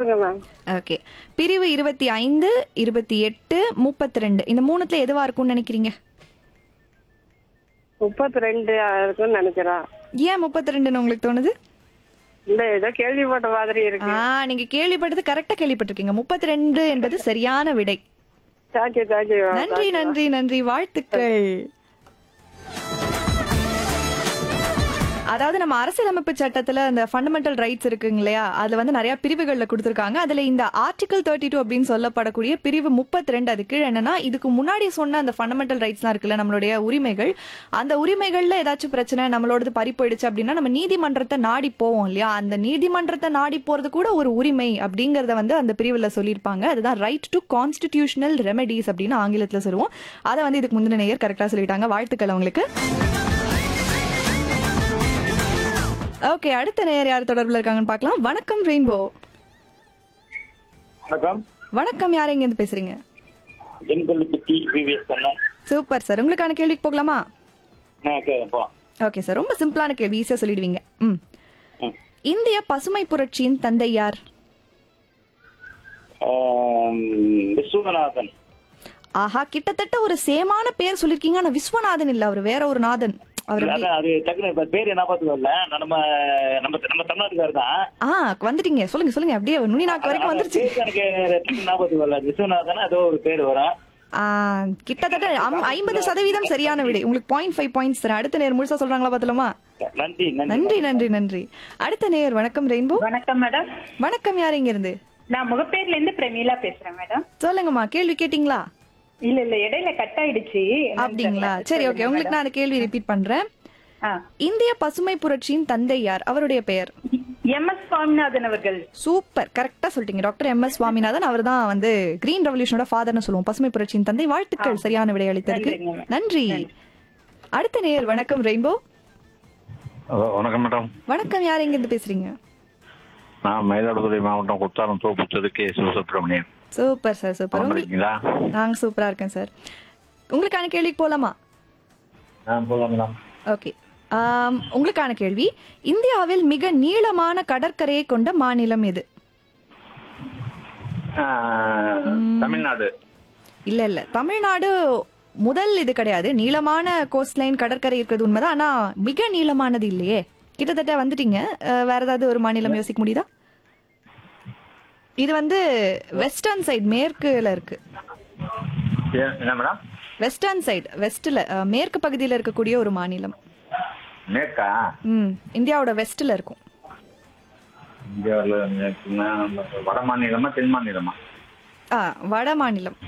சொல்லுங்க ma'am okay பிரிவு இருபத்தி ஐந்து இருபத்தி எட்டு முப்பத்தி ரெண்டு இந்த மூணுத்துல எதுவா இருக்கும்னு நினைக்கிறீங்க முப்பத்தி ரெண்டு இருக்குன்னு நினைக்கிறேன் ஏன் முப்பத்தி ரெண்டுன்னு உங்களுக்கு தோணுது இல்ல ஏதோ கேள்விப்பட்ட மாதிரி இருக்கு ஆ நீங்க கேள்விப்பட்டது கரெக்டா கேள்விப்பட்டிருக்கீங்க முப்பத்தி ரெண்டு என்பது சரியான விடை தேங்க்யூ தேங்க்யூ நன்றி நன்றி நன்றி வாழ்த்துக்கள் அதாவது நம்ம அரசியலமைப்பு சட்டத்துல அந்த ஃபண்டமெண்டல் ரைட்ஸ் இருக்குங்க இல்லையா அதுல வந்து நிறைய பிரிவுகள்ல கொடுத்திருக்காங்க அதுல இந்த ஆர்டிகல் தேர்ட்டி டூ அப்படின்னு சொல்லப்படக்கூடிய பிரிவு முப்பத்தி ரெண்டு அது கீழே என்னன்னா இதுக்கு முன்னாடி சொன்ன அந்த ஃபண்டமெண்டல் ரைட்ஸ்லாம் இருக்குல்ல நம்மளுடைய உரிமைகள் அந்த உரிமைகள்ல ஏதாச்சும் பிரச்சனை நம்மளோடது பறி போயிடுச்சு அப்படின்னா நம்ம நீதிமன்றத்தை நாடி போவோம் இல்லையா அந்த நீதிமன்றத்தை நாடி போறது கூட ஒரு உரிமை அப்படிங்கறத வந்து அந்த பிரிவுல சொல்லியிருப்பாங்க அதுதான் ரைட் டு கான்ஸ்டிடியூஷனல் ரெமெடிஸ் அப்படின்னு ஆங்கிலத்துல சொல்லுவோம் அதை வந்து இதுக்கு முந்தின நேயர் கரெக்டா சொல்லிட்டாங்க வாழ்த்துக்கள் அவங்களுக்கு ஓகே அடுத்த நேயர் யார் தொடர்புல இருக்காங்கன்னு பார்க்கலாம் வணக்கம் ரெயின்போ வணக்கம் வணக்கம் யார் எங்க இருந்து பேசுறீங்க எங்களுக்கு டி விவிஎஸ் பண்ணோம் சூப்பர் சார் உங்களுக்கான கேள்விக்கு போகலாமா போலாம் ஓகே சார் ரொம்ப சிம்பிளான கேள்வி ஈஸியா சொல்லிடுவீங்க ம் ம். இந்திய பசுமை புரட்சியின் தந்தை யார் ஆம், விஸ்வநாதன் ஆஹா கிட்டத்தட்ட ஒரு சேமான பேர் சொல்லிருக்கீங்க ஆனா விஸ்வநாதன் இல்ல அவர் வேற ஒரு நாதன் அவர் எப்படி- அதான் அது டக்குனு இப்ப பேர் என்ன பார்த்து வரல நம்ம நம்ம நம்ம தமிழ்நாட்டுக்காரர் தான் ஆ வந்துட்டீங்க சொல்லுங்க சொல்லுங்க அப்படியே நுனி நாக்கு வரைக்கும் வந்துருச்சு பேர் எனக்கு டக்குனு ஞாபகத்துக்கு வரல விஸ்வநாதன் ஏதோ ஒரு பேர் வரும் ஆ, கிட்டத்தட்ட ஐம்- ஐம்பது சதவீதம் சரியான விடை உங்களுக்கு பாயிண்ட் ஃபைவ் பாயிண்ட்ஸ் தரேன் அடுத்த நேர் முழுசா சொல்றாங்களா பார்த்தலாமா நன்றி நன்றி நன்றி நன்றி நன்றி அடுத்த நேயர் வணக்கம் ரெயின்போ வணக்கம் மேடம் வணக்கம் யார் இங்க இருந்து நான் முகப்பேர்ல இருந்து பிரமீளா பேசுறேன் மேடம் சொல்லுங்கம்மா கேள்வி கேட்டிங்களா இல்ல இல்ல இடையில கட் ஆயிடுச்சு என்னன்னு அப்படிங்களா தெரியல. சரி ஓகே உங்களுக்கு நான் அந்த கேள்வி ரிப்பீட் பண்றேன் ஆ. இந்திய பசுமை புரட்சியின் தந்தை யார் அவருடைய பெயர் எம் எஸ் சுவாமிநாதன் அவர்கள் சூப்பர் கரெக்டா சொல்லிட்டீங்க டாக்டர் எம் எஸ் சுவாமிநாதன் அவர் தான் வந்து கிரீன் ரெவல்யூஷனோட ஃபாதர்னு சொல்லுவோம் பசுமை புரட்சியின் தந்தை வாழ்த்துக்கள் சரியான விடை அளித்ததற்கு நன்றிங்க. நன்றி அடுத்த நேயர் வணக்கம் ரெயின்போ ஹலோ வணக்கம் மேடம் வணக்கம் யார் எங்க இருந்து பேசுறீங்க நான் மயிலாடுதுறை மாவட்டம் குத்தாலம் தோப்பு தெரு K Sivasubramanian super sir super நலமா உங்களுக்கு இருக்கீங்களா நாங்க சூப்பரா இருக்கேன் சார் உங்களுக்கான கேள்விக்கு போலாமா ஆ போகலாம் மேடம் ஓகே ஆம், உங்களுக்கான கேள்வி இந்தியாவில் மிக நீளமான கடற்கரையை கொண்ட மாநிலம் எது ஆ, தமிழ்நாடு இல்ல இல்ல தமிழ்நாடு முதல் இது கிடையாது நீளமான கோஸ்ட் லைன் கடற்கரை இருக்கிறது உண்மைதான் ஆனா மிக நீளமானது இல்லையே கிட்டத்தட்ட வந்துட்டீங்க அஹ், வேற ஏதாவது ஒரு மாநிலம் யோசிக்க முடியுதா இது வந்து வெஸ்டர்ன் சைடு மேற்குல இருக்கு ஏ- என்ன மேடம் வெஸ்டர்ன் சைடு வெஸ்ட்ல மேற்கு பகுதியில் இருக்கக்கூடிய ஒரு மாநிலம் மேற்கா ம் இந்தியாவோட வெஸ்ட்ல இருக்கும் இந்தியாவில் மேற்குன்னா வட மாநிலமா தென் மாநிலமா ஆ வட மாநிலம்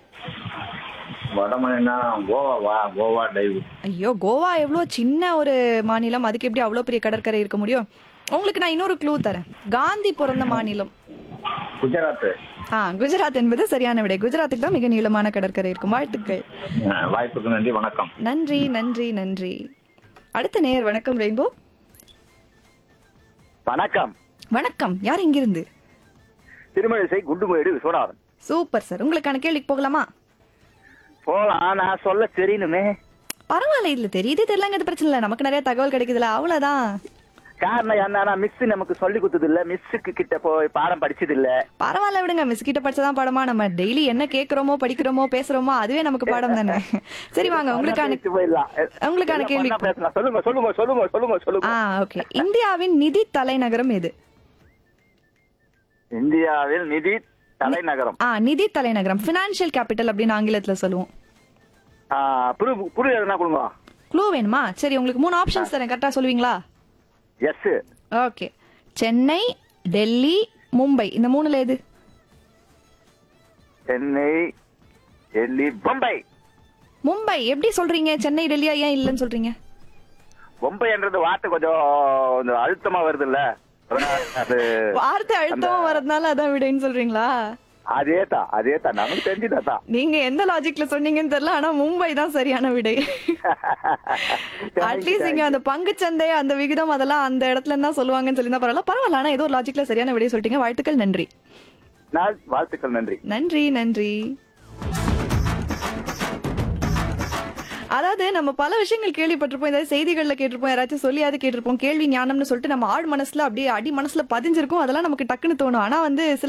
வட மாநிலம் கோவாவா கோவா டைவ் ஐயோ கோவா எவ்வளோ சின்ன ஒரு மாநிலம் அதுக்கு எப்படி அவ்வளோ பெரிய கடற்கரை இருக்க முடியும் உங்களுக்கு நான் இன்னொரு க்ளூ தரேன் காந்தி பிறந்த மாநிலம் குஜராத் ஆ குஜராத் என்பது சரியான விடை குஜராத்துக்கு தான் மிக நீளமான கடற்கரை இருக்கும் வாழ்த்துக்கள் ஆ, வாய்ப்புக்கு நன்றி வணக்கம் நன்றி நன்றி நன்றி அடுத்த நேயர் வணக்கம் ரெயின்போ வணக்கம் வணக்கம் யார் இங்கிருந்து திருமழிசை குண்டுமேடு விஸ்வநாதன் சூப்பர் சார் உங்களுக்கான கேள்விக்கு போகலாமா போலாம் நான் சொல்ல தெரியணுமே பரவாயில்ல இதுல தெரியுது தெரியலங்கிறது பிரச்சனை இல்லை நமக்கு நிறைய தகவல் கிடைக்குதுல அவ்வளவுதான் காரணம் என்னன்னா மிஸ் நமக்கு சொல்லி கொடுத்தது இல்ல மிஸ்ஸுக்கு கிட்ட போய் பாடம் படிச்சது இல்ல பரவாயில்ல விடுங்க மிஸ் கிட்ட படிச்சதான் பாடமா நம்ம டெய்லி என்ன கேக்குறோமோ படிக்கிறோமோ பேசுறோமோ அதுவே நமக்கு பாடம் தானே சரி வாங்க உங்களுக்கான பேசிட்டு போயிடலாம். உங்களுக்கான எல்லாம் கேள்வி ஒண்ணா பேசலாம். சொல்லுங்க சொல்லுங்க சொல்லுங்க சொல்லுங்க ஆ சொல்லுங்க ஓகே இந்தியாவின் நிதி தலைநகரம் எது இந்தியாவில் நிதி தலைநகரம் ஆ நிதி தலைநகரம் பினான்சியல் கேபிட்டல் அப்படின்னு ஆங்கிலத்துல சொல்லுவோம் ஆ, புரு புரு எதுனா கொடுங்க க்ளூ வேணுமா சரி உங்களுக்கு மூணு ஆப்ஷன்ஸ் தரேன் கரெக்டா சொல்லுவீங்களா எஸ் ஓகே சென்னை டெல்லி மும்பை இந்த மூணுல எது சென்னை டெல்லி பம்பை மும்பை எப்படி சொல்றீங்க சென்னை டெல்லியா ஏன் இல்லைன்னு சொல்றீங்க பொம்பைன்றது வார்த்தை கொஞ்சம் இந்த அழுத்தமா வருது இல்ல அது வார்த்தை அழுத்தமா வரதுனால அதான் விடைன்னு சொல்றீங்களா அதே தான் அதே தான் நமக்கு தெரிஞ்சுதான் தான் நீங்க எந்த லாஜிக்ல சொன்னீங்கன்னு தெரியல ஆனா மும்பை தான் சரியான விடை அட்லீஸ்ட் இங்க அந்த பங்கு சந்தை அந்த விகிதம் அதெல்லாம் அந்த இடத்துல தான் சொல்லுவாங்கன்னு சொல்லி தான் பரவாயில்ல பரவாயில்ல ஆனா ஏதோ ஒரு லாஜிக்ல சரியான விடை சொல்லிட்டீங்க வாழ்த்துக்கள் நன்றி நான் வாழ்த்துக்கள் நன்றி நன்றி நன்றி அதாவது நம்ம பல விஷயங்கள் கேள்விப்பட்டிருப்போம் ஏதாவது செய்திகள்ல கேட்டிருப்போம் யாராச்சும் சொல்லியாவது கேட்டிருப்போம் கேள்வி ஞானம்னு சொல்லிட்டு நம்ம ஆழ் மனசுல அப்படியே அடி மனசுல பதிஞ்சிருக்கும் அதெல்லாம் நமக்கு டக்குன்னு தோணும் ஆனா வந்து சில